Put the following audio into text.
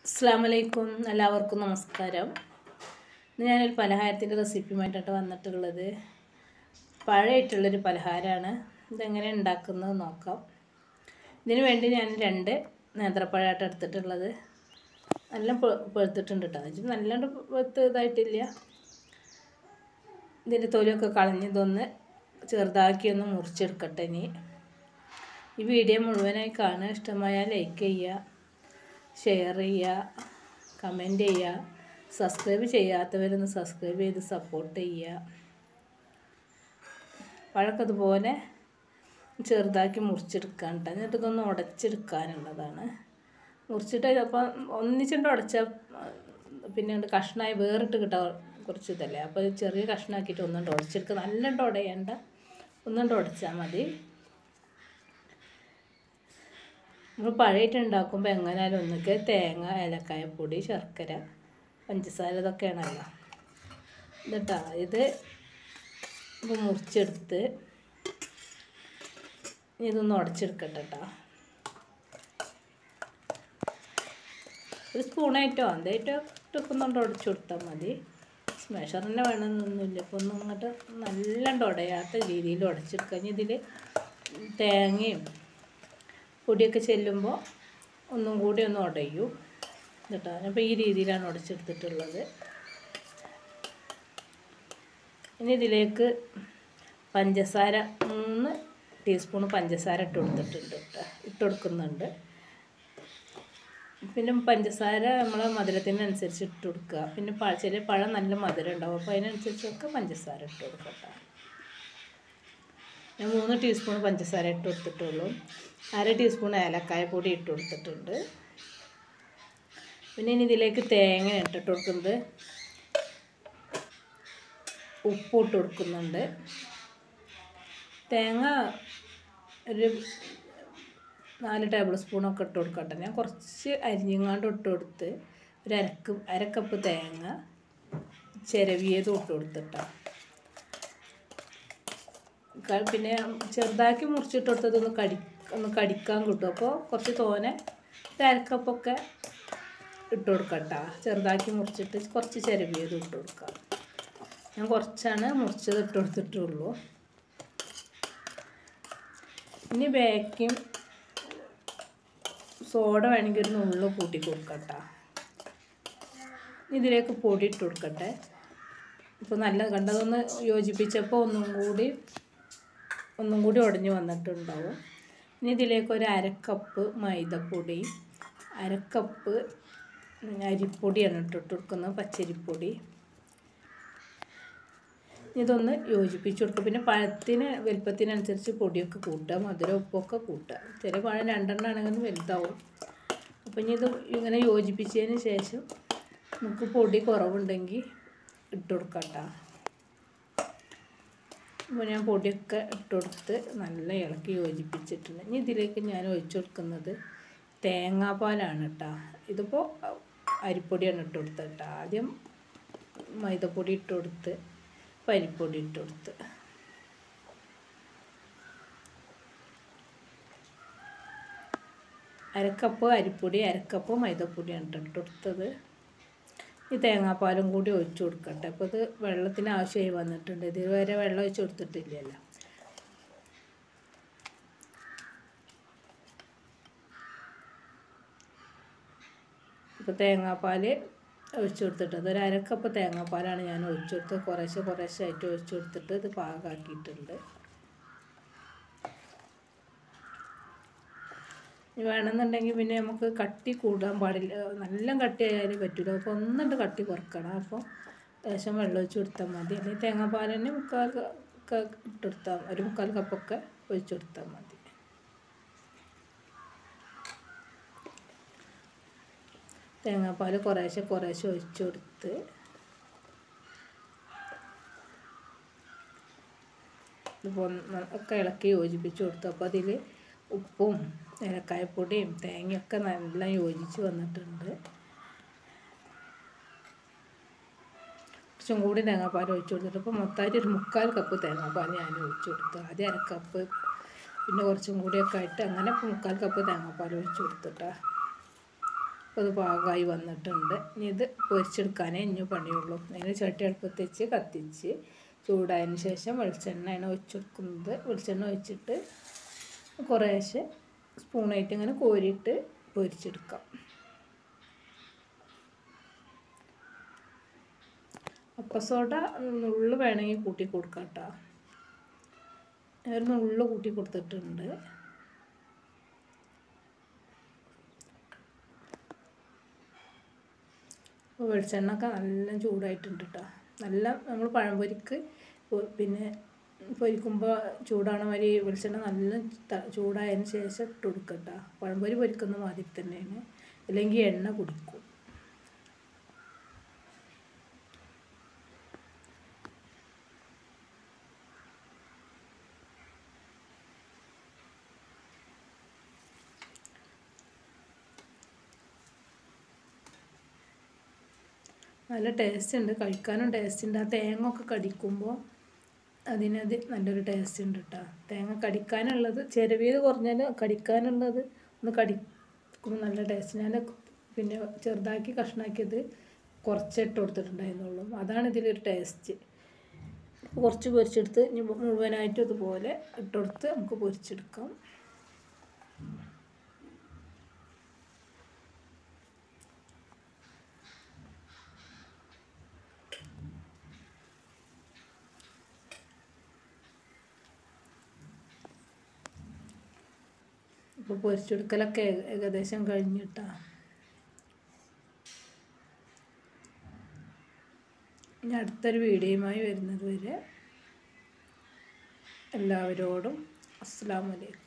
അസ്സാമലൈക്കും എല്ലാവർക്കും നമസ്കാരം ഇന്ന് ഞാനൊരു പലഹാരത്തിൻ്റെ റെസിപ്പിയുമായിട്ടാണ് വന്നിട്ടുള്ളത് പഴയിട്ടുള്ളൊരു പലഹാരമാണ് ഇതെങ്ങനെ ഉണ്ടാക്കുന്നത് നോക്കാം ഇതിന് വേണ്ടി ഞാൻ രണ്ട് നേന്ത്രപ്പഴമായിട്ട് എടുത്തിട്ടുള്ളത് നല്ല പെ- പെഴുത്തിട്ടുണ്ട് കേട്ടോ ഇത് നല്ലോണം പെഴുത്ത് ഇതായിട്ടില്ല ഇതിൻ്റെ തൊലിയൊക്കെ കളഞ്ഞ് ഇതൊന്ന് ചെറുതാക്കി ഒന്ന് മുറിച്ചെടുക്കട്ടെ ഇനി ഈ വീഡിയോ മുഴുവനായി കാണുക ഇഷ്ടമായാൽ ലൈക്ക് ചെയ്യുക ഷെയർ ചെയ്യുക കമൻറ്റ് ചെയ്യുക സബ്സ്ക്രൈബ് ചെയ്യാത്തവരൊന്ന് സബ്സ്ക്രൈബ് ചെയ്ത് സപ്പോർട്ട് ചെയ്യുക പഴമൊക്കെ അതുപോലെ ചെറുതാക്കി മുറിച്ചെടുക്കാൻ കേട്ടോ എന്നിട്ട് ഇതൊന്ന് ഉടച്ചെടുക്കാനുള്ളതാണ് മുറിച്ചിട്ട് അപ്പം ഒന്നിച്ചിട്ട് ഉടച്ചാൽ പിന്നെ ഉണ്ട് കഷ്ണമായി വേറിട്ട് കിട്ടാൻ കുറച്ച് ഇതല്ലേ അപ്പോൾ ചെറിയ കഷ്ണമാക്കിയിട്ട് ഒന്നുകൊണ്ട് ഉടച്ചെടുക്കുക നല്ലോണം ഉടയണ്ട ഒന്നുകൊണ്ട് ഉടച്ചാൽ മതി നമ്മൾ പഴയിട്ട് ഉണ്ടാക്കുമ്പോൾ എങ്ങനെയാലും ഒന്നൊക്കെ തേങ്ങ ഏലക്കായപ്പൊടി ശർക്കര പഞ്ചസാര ഇതൊക്കെയാണല്ലോ എന്നിട്ടാ ഇത് ഇപ്പോൾ മുറിച്ചെടുത്ത് ഇതൊന്ന് ഉടച്ചെടുക്കട്ടെ കേട്ടോ ഒരു സ്പൂണായിട്ടോ എന്തായിട്ടോ ഇട്ടൊക്കെ ഉടച്ചു കൊടുത്താൽ മതി സ്മാഷർ തന്നെ വേണമെന്നൊന്നുമില്ല ഇപ്പോൾ ഒന്നും അങ്ങോട്ട് നല്ലോണം ഉടയാത്ത രീതിയിൽ ഉടച്ചെടുക്കുക ഇനി ഇതിൽ തേങ്ങയും പൊടിയൊക്കെ ചെല്ലുമ്പോൾ ഒന്നും കൂടി ഒന്ന് ഉടയും കേട്ടോ അപ്പോൾ ഈ രീതിയിലാണ് ഉടച്ചെടുത്തിട്ടുള്ളത് ഇനി ഇതിലേക്ക് പഞ്ചസാര മൂന്ന് ടീസ്പൂൺ പഞ്ചസാര ഇട്ട് കൊടുത്തിട്ടുണ്ട് കേട്ടോ ഇട്ട് കൊടുക്കുന്നുണ്ട് പിന്നെ പഞ്ചസാര നമ്മളെ മധുരത്തിനനുസരിച്ച് ഇട്ട് കൊടുക്കുക പിന്നെ പ ചില പഴം നല്ല മധുരം ഉണ്ടാവും അപ്പോൾ അതിനനുസരിച്ചൊക്കെ പഞ്ചസാര ഇട്ട് കൊടുക്കുക കേട്ടോ ഞാൻ മൂന്ന് ടീസ്പൂൺ പഞ്ചസാര ഇട്ട് കൊടുത്തിട്ടുള്ളൂ അര ടീസ്പൂൺ ഏലക്കായ പൊടി ഇട്ട് കൊടുത്തിട്ടുണ്ട് പിന്നെ ഇനി ഇതിലേക്ക് തേങ്ങ ഇട്ടിട്ട് കൊടുക്കുന്നത് ഉപ്പ് ഇട്ട് കൊടുക്കുന്നുണ്ട് തേങ്ങ ഒരു നാല് ടേബിൾ സ്പൂണൊക്കെ ഇട്ട് കൊടുക്കട്ടെ ഞാൻ കുറച്ച് അരിഞ്ഞങ്ങാണ്ട് ഇട്ട് കൊടുത്ത് ഒരു അരക്ക് അരക്കപ്പ് തേങ്ങ ചിരവിയതും ഇട്ട് കൊടുത്തിട്ടാണ് ക- പിന്നെ ചെറുതാക്കി മുറിച്ചിട്ട് കൊടുത്തതൊന്ന് കടി ഒന്ന് കടിക്കാൻ കിട്ടും അപ്പോൾ കുറച്ച് തോനെ ഒരു അരക്കപ്പൊക്കെ ഇട്ട് കൊടുക്കട്ടോ ചെറുതാക്കി മുറിച്ചിട്ട് കുറച്ച് ചിരവിയത് ഇട്ട് കൊടുക്കാം ഞാൻ കുറച്ചാണ് മുറിച്ചത് ഇട്ട് കൊടുത്തിട്ടുള്ളൂ ഇനി ബേക്കിംഗ് സോഡ വേണമെങ്കിൽ ഒരു നുള്ളു കൂട്ടി കൊടുക്കട്ടോ ഇതിലേക്ക് പൊടി ഇട്ട് കൊടുക്കട്ടെ ഇപ്പോൾ നല്ല കണ്ടതൊന്ന് യോജിപ്പിച്ചപ്പോൾ ഒന്നും കൂടി ഒന്നും കൂടി ഉടഞ്ഞു വന്നിട്ടുണ്ടാവും ഇനി ഇതിലേക്ക് ഒരു അരക്കപ്പ് മൈദപ്പൊടി അരക്കപ്പ് അരിപ്പൊടിയാണ് ഇട്ടിട്ട് കൊടുക്കുന്നത് പച്ചരിപ്പൊടി ഇതൊന്ന് യോജിപ്പിച്ച് കൊടുക്കുക പിന്നെ പഴത്തിന് വലുപ്പത്തിനനുസരിച്ച് പൊടിയൊക്കെ കൂട്ടുക മധുരം ഉപ്പൊക്കെ കൂട്ടുക ചില പഴം രണ്ടെണ്ണം ആണെങ്കിൽ വലുതാവും അപ്പം ഇനി ഇത് ഇങ്ങനെ യോജിപ്പിച്ചതിന് ശേഷം നമുക്ക് പൊടി കുറവുണ്ടെങ്കിൽ ഇട്ട് കൊടുക്കാം കേട്ടോ അപ്പോൾ ഞാൻ പൊടിയൊക്കെ ഇട്ട് കൊടുത്ത് നല്ല ഇളക്കി യോജിപ്പിച്ചിട്ടുണ്ട് ഇനി ഇതിലേക്ക് ഞാൻ ഒഴിച്ചു കൊടുക്കുന്നത് തേങ്ങാപ്പാലാണ് കേട്ടോ ഇതിപ്പോൾ അരിപ്പൊടിയാണ് ഇട്ട് കൊടുത്തത് കേട്ടോ ആദ്യം മൈദപ്പൊടി ഇട്ട് കൊടുത്ത് പരിപ്പൊടി ഇട്ട് കൊടുത്ത് അരക്കപ്പ് അരിപ്പൊടി അരക്കപ്പ് മൈദപ്പൊടിയാണ് കേട്ടോ ഇട്ട് കൊടുത്തത് ഈ തേങ്ങാപ്പാലും കൂടി ഒഴിച്ചു കൊടുക്കട്ടെ അപ്പോൾ ഇത് വെള്ളത്തിന് ആവശ്യമായി വന്നിട്ടുണ്ട് ഇതുവരെ വെള്ളം ഒഴിച്ച് കൊടുത്തിട്ടില്ലല്ലോ ഇപ്പോൾ തേങ്ങാപ്പാൽ ഒഴിച്ചു കൊടുത്തിട്ടുണ്ട് ഒരു അരക്കപ്പ് തേങ്ങാപ്പാലാണ് ഞാൻ ഒഴിച്ചു കൊടുത്തത് കുറേശ്ശെ കുറേശ്ശെ ആയിട്ട് ഒഴിച്ചു കൊടുത്തിട്ട് ഇത് പാകമാക്കിയിട്ടുണ്ട് ഇനി വേണമെന്നുണ്ടെങ്കിൽ പിന്നെ നമുക്ക് കട്ടി കൂടാൻ പാടില്ല നല്ല കട്ടി ആയാലും പറ്റില്ല അപ്പോൾ ഒന്നുണ്ട് കട്ടി കുറക്കണം അപ്പോൾ ലേശം വെള്ളം ഒഴിച്ച് കൊടുത്താൽ മതി അല്ലെങ്കിൽ തേങ്ങാപ്പാൽ തന്നെ മുക്കാൽ ഒക്കെ ഇട്ടെടുത്താൽ ഒരു മുക്കാൽ കപ്പൊക്കെ ഒഴിച്ച് കൊടുത്താൽ മതി തേങ്ങാപ്പാൽ കുറേശ്ശെ കുറേശ്ശെ ഒഴിച്ച് കൊടുത്ത് ഇപ്പോൾ ഒക്കെ ഇളക്കി യോജിപ്പിച്ച് കൊടുത്തു അപ്പോൾ അതിൽ ഉപ്പും ഏലക്കായപ്പൊടിയും തേങ്ങയൊക്കെ നല്ല യോജിച്ച് വന്നിട്ടുണ്ട് കുറച്ചും കൂടി തേങ്ങാപ്പാൽ ഒഴിച്ച് കൊടുത്തിട്ട് ഇപ്പോൾ മൊത്തമായിട്ട് ഒരു മുക്കാൽ കപ്പ് തേങ്ങാപ്പാൽ ഞാൻ ഒഴിച്ച് കൊടുത്തു ആദ്യം അരക്കപ്പ് പിന്നെ കുറച്ചും കൂടിയൊക്കെ ആയിട്ട് അങ്ങനെ ഇപ്പോൾ മുക്കാൽ കപ്പ് തേങ്ങാപ്പാൽ ഒഴിച്ച് കൊടുത്തിട്ടാ അത് പാകമായി വന്നിട്ടുണ്ട് ഇനി ഇത് പൊരിച്ചെടുക്കാനേ ഇനി പണിയുള്ളൂ അതിന് ചട്ടി അടുപ്പത്ത് വെച്ച് കത്തിച്ച് ചൂടായതിന് ശേഷം വെളിച്ചെണ്ണയാണ് ഒഴിച്ചെടുക്കുന്നത് വെളിച്ചെണ്ണ ഒഴിച്ചിട്ട് കുറേശ്ശെ സ്പൂണായിട്ട് ഇങ്ങനെ കോരിയിട്ട് പൊരിച്ചെടുക്കാം അപ്പസോഡ നുള്ളു വേണമെങ്കിൽ കൂട്ടി കൊടുക്കാം കേട്ടോ ഒരു നുള്ളു കൂട്ടി കൊടുത്തിട്ടുണ്ട് അപ്പോൾ വെളിച്ചെണ്ണ ഒക്കെ നല്ല ചൂടായിട്ടുണ്ട് കേട്ടോ നല്ല നമ്മൾ പഴംപൊരിക്ക് പൊ- പിന്നെ പൊരിക്കുമ്പോൾ ചൂടാണ മാതിരി വെളിച്ചെണ്ണ നല്ല ത- ചൂടായതിന് ശേഷം ഇട്ട് കൊടുക്കുക കേട്ടോ പഴംപൊരി പൊരിക്കുന്ന മാതിരി തന്നെയാണ് അല്ലെങ്കിൽ എണ്ണ കുടിക്കും നല്ല ടേസ്റ്റ് ഉണ്ട് കഴിക്കാനും ടേസ്റ്റ് ഉണ്ട് ആ തേങ്ങ ഒക്കെ കടിക്കുമ്പോൾ അതിനത് നല്ലൊരു ടേസ്റ്റ് ഉണ്ട് കേട്ടോ തേങ്ങ കടിക്കാനുള്ളത് ചിരവിയത് കുറഞ്ഞാൽ കടിക്കാനുള്ളത് ഒന്ന് കടിക്കുമ്പോൾ നല്ല ടേസ്റ്റ് ഞാൻ പിന്നെ ചെറുതാക്കി കഷ്ണാക്കിയത് കുറച്ചിട്ട് കൊടുത്തിട്ടുണ്ടായിരുന്നുള്ളൂ അതാണ് ഇതിലൊരു ടേസ്റ്റ് കുറച്ച് പൊരിച്ചെടുത്ത് ഇനി മുഴുവനായിട്ടും ഇതുപോലെ ഇട്ടുകൊടുത്ത് നമുക്ക് പൊരിച്ചെടുക്കാം ഇപ്പോൾ പൊരിച്ചെടുക്കലൊക്കെ ഏക- ഏകദേശം കഴിഞ്ഞിട്ടാ ഇനി അടുത്തൊരു വീഡിയോയുമായി വരുന്നത് വരെ എല്ലാവരോടും അസ്സാം വലൈക്കും